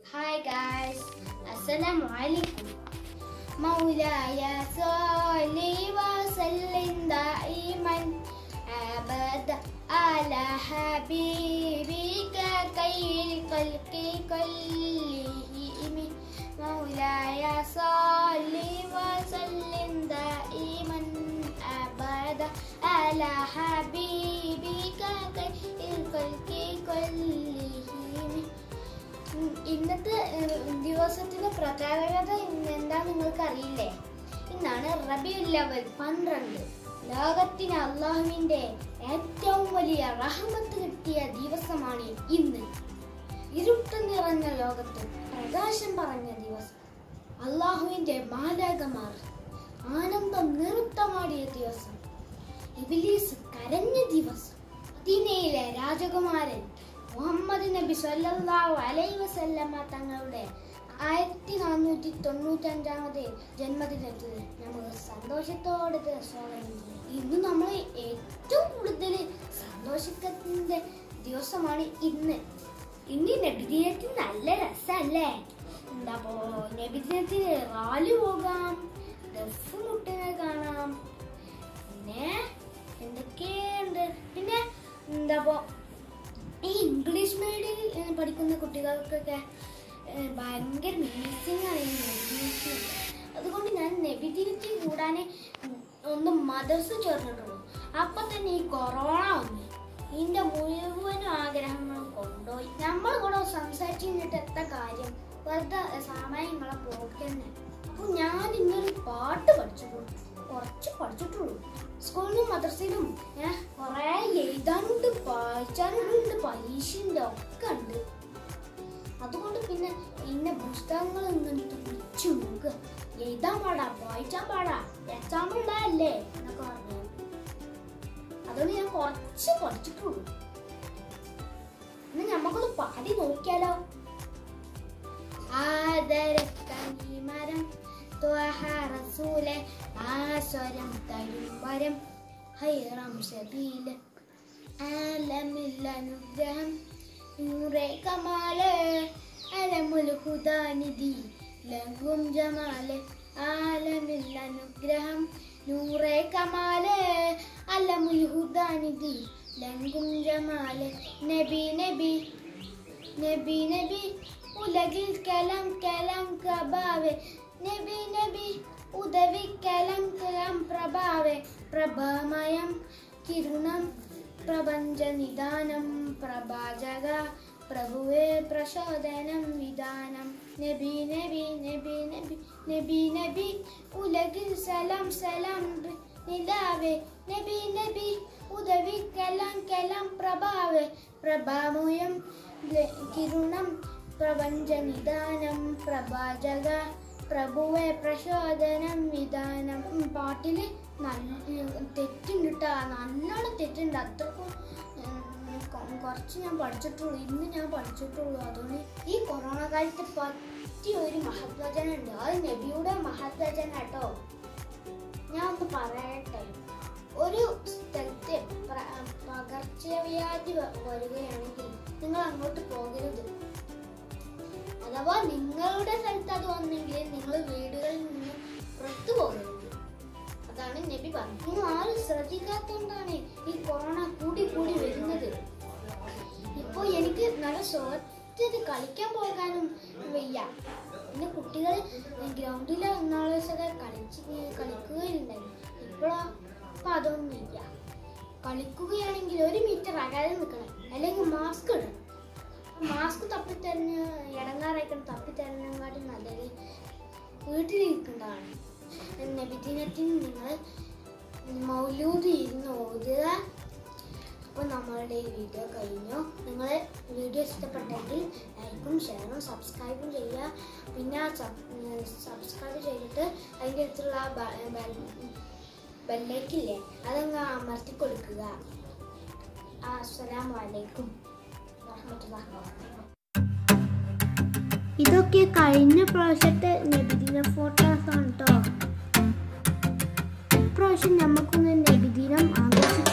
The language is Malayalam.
Hi guys, Assalamu alaikum. مولاي صل وسلم دائما أبدا على حبيبك خير الخلق كلهم مولاي صل وسلم دائما أبدا على حبيبك خير الخلق كلهم ഉം, ഇന്നത്തെ ഏഹ്, ദിവസത്തിന്റെ പ്രത്യേകത ഇന്ന് എന്താ നിങ്ങൾക്ക് അറിയില്ലേ ഇന്നാണ് റബിയുൽ ലവൽ പന്ത്രണ്ട് ലോകത്തിന് അള്ളാഹുവിന്റെ ഏറ്റവും വലിയ റഹമത്ത് കിട്ടിയ ദിവസമാണ് ഇന്ന് ഇരുട്ട് നിറഞ്ഞ ലോകത്ത് പ്രകാശം പറഞ്ഞ ദിവസം അള്ളാഹുവിന്റെ മാലാകമാർ ആനന്ദം നൃത്തമാടിയ ദിവസം ഇബിലീസ് കരഞ്ഞ ദിവസം മദീനയിലെ രാജകുമാരൻ മുഹമ്മദ് നബി സല്ലല്ലാഹു അലൈഹി വസല്ലമ തങ്ങളുടെ ആയിരത്തി നാനൂറ്റി തൊണ്ണൂറ്റഞ്ചാമത് ജന്മദിനത്തിൽ നമുക്ക് സന്തോഷത്തോടെ ഇത് സ്വാഗതം ചെയ്യാം ഇന്ന് നമ്മൾ ഏറ്റവും കൂടുതൽ സന്തോഷിക്കുന്ന ദിവസമാണ് ഇന്ന് ഇന്ന് നബിദിനത്തിൽ നല്ല രസമല്ലേ എന്താ പോ നബിദിനത്തിൽ റാലി പോകാം ദഫ് മുട്ടിനെ കാണാം പിന്നെ എന്തൊക്കെയുണ്ട് പിന്നെ എന്താ പോ ഈ ഇംഗ്ലീഷ് മീഡിയത്തിൽ പഠിക്കുന്ന കുട്ടികൾക്കൊക്കെ ഏഹ്, ഭയങ്കര മിസ്സിങ് ആണ് ഈ നബിദിനത്തിൽ അതുകൊണ്ട് ഞാൻ നബിദിനത്തിൽ കൂടാൻ ഒന്ന് മദർസ് ചേർന്നിട്ടുള്ളൂ അപ്പൊ തന്നെ ഈ കൊറോണ വന്നു ഇതിന്റെ മുഴുവൻ ആഗ്രഹങ്ങളും കൊണ്ടുപോയി നമ്മൾ കൂടെ സംസാരിച്ചു കഴിഞ്ഞിട്ട് എത്ര കാര്യം വെറുതെ സമയങ്ങളെ പോക്കന്നെ അപ്പൊ ഞാൻ ഇന്നൊരു പാട്ട് പഠിച്ചിട്ടുള്ളൂ കുറച്ച് പഠിച്ചിട്ടുള്ളൂ സ്കൂളിലും മദ്രസയിലും ഞാൻ കുറെ എഴുതാനുണ്ട് വായിച്ചാനുണ്ട് പരീക്ഷയുണ്ട് ഒക്കെ ഉണ്ട് അതുകൊണ്ട് പിന്നെ ഇന്ന പുസ്തകങ്ങൾ ഇങ്ങനെ തുടിച്ചു നോക്കുക എഴുതാൻ പാടാ വായിച്ചാൻ പാടാ എക്സാം ഉണ്ടായല്ലേ എന്നൊക്കെ പറഞ്ഞു അതുകൊണ്ട് ഞാൻ കുറച്ച് പഠിച്ചിട്ടുള്ളൂ ഇന്ന് നമുക്കൊന്ന് പാടി നോക്കിയാലോ ആദരക്കനി മരം ത്വഹ റസൂലെ ആസ്വരം തരുംവരം ഹൈറം സബീല് ആലമിൽ അനുഗ്രഹം നൂറെ കമാല് അലമുൽ ഹുദാനിധി ലഘും ജമാല് ആലമിൽ അനുഗ്രഹം നൂറെ കമാല് അലമുൽ ഹുദാനിധി ലഘും ജമാല് നബി നബി നബി നബി ഉലകിൽ കലം കലം കബാവെ നബി നബി ഉദവി കലം കലം പ്രഭാവെ പ്രഭാമയം കിരുണം പ്രപഞ്ച നിദാനം പ്രഭാജക പ്രഭുവേ പ്രചോദനം വിധാനം നബി നബി നബി നബി നബി നബി ഉലകിൽ സലാം സലാം നിലാവേ നബി നബി ഉദവി കലം കലം പ്രഭാവേ പ്രഭാമയം ല- കിരുണം പ്രപഞ്ച നിദാനം പ്രഭാജക പ്രഭുവെ പ്രചോദനം വിധാനം ഉം, പാട്ടില് നല്ല തെറ്റുണ്ട് കേട്ടോ നല്ലോണം തെറ്റുണ്ട് അത്രക്കും ഉം, കൊ- കുറച്ച് ഞാൻ പഠിച്ചിട്ടുള്ളൂ ഇന്ന് ഞാൻ പഠിച്ചിട്ടുള്ളൂ അതുകൊണ്ട് ഈ കൊറോണ കാലത്ത് പറ്റിയ ഒരു മഹത്വചനം ഉണ്ട് അത് നബിയുടെ മഹത്വചന കേട്ടോ ഞാൻ ഒന്ന് പറയട്ടെ ഒരു സ്ഥലത്ത് പ്ര- പകർച്ചവ്യാധി വ- വരികയാണെങ്കിൽ നിങ്ങൾ അങ്ങോട്ട് പോകരുത് അഥവാ നിങ്ങളുടെ സ്ഥലത്ത് അത് വന്നെങ്കിൽ നിങ്ങൾ വീടുകളിൽ നിന്ന് പുറത്തു പോകരുത് അതാണ് നബി പറഞ്ഞത് നിങ്ങൾ ആരും ശ്രദ്ധിക്കാത്തതുകൊണ്ടാണ് ഈ കൊറോണ കൂടി കൂടി വരുന്നത് ഇപ്പൊ എനിക്ക് നല്ല സ്വത്തിൽ കളിക്കാൻ പോകാനും വയ്യ പിന്നെ കുട്ടികൾ ഗ്രൗണ്ടിൽ ഒന്നാളെ ദിവസമൊക്കെ കളിച്ച് കളിക്കുകയുണ്ടായി ഇപ്പോഴോ അപ്പൊ അതൊന്നും ഇല്ല കളിക്കുകയാണെങ്കിൽ ഒരു മീറ്റർ അകലെ നിൽക്കണം അല്ലെങ്കിൽ മാസ്ക് ഇടണം മാസ്ക് തപ്പിത്തരഞ്ഞ് ഇടങ്ങാറായിക്കണം തപ്പിത്തരഞ്ഞാട്ടി നല്ലത് വീട്ടിലിരിക്കുന്നതാണ് നബിദിനത്തിന് നിങ്ങൾ മൗലൂദ് ഇരുന്ന് ഓതുക അപ്പോൾ നമ്മളുടെ ഈ വീഡിയോ കഴിഞ്ഞു നിങ്ങൾ വീഡിയോ ഇഷ്ടപ്പെട്ടെങ്കിൽ ലൈക്കും ഷെയറും സബ്സ്ക്രൈബും ചെയ്യുക പിന്നെ സബ്സ്ക്രൈബ് ചെയ്തിട്ട് അതിൻ്റെ അടുത്തുള്ള ആ ബ- ബെൽ- ബെല്ലേക്കില്ലേ അതങ്ങ് അമർത്തി കൊടുക്കുക അസ്സലാമു അലൈക്കും വറഹ്മത്തുള്ളാഹി വബറകാതുഹു ഇതൊക്കെ കഴിഞ്ഞ പ്രാവശ്യത്തെ നബിദിന ഫോട്ടോസ് ആണ് കേട്ടോ ഇപ്രാവശ്യം നമുക്കൊന്ന് നബിദിനം ആഘോഷിക്കാം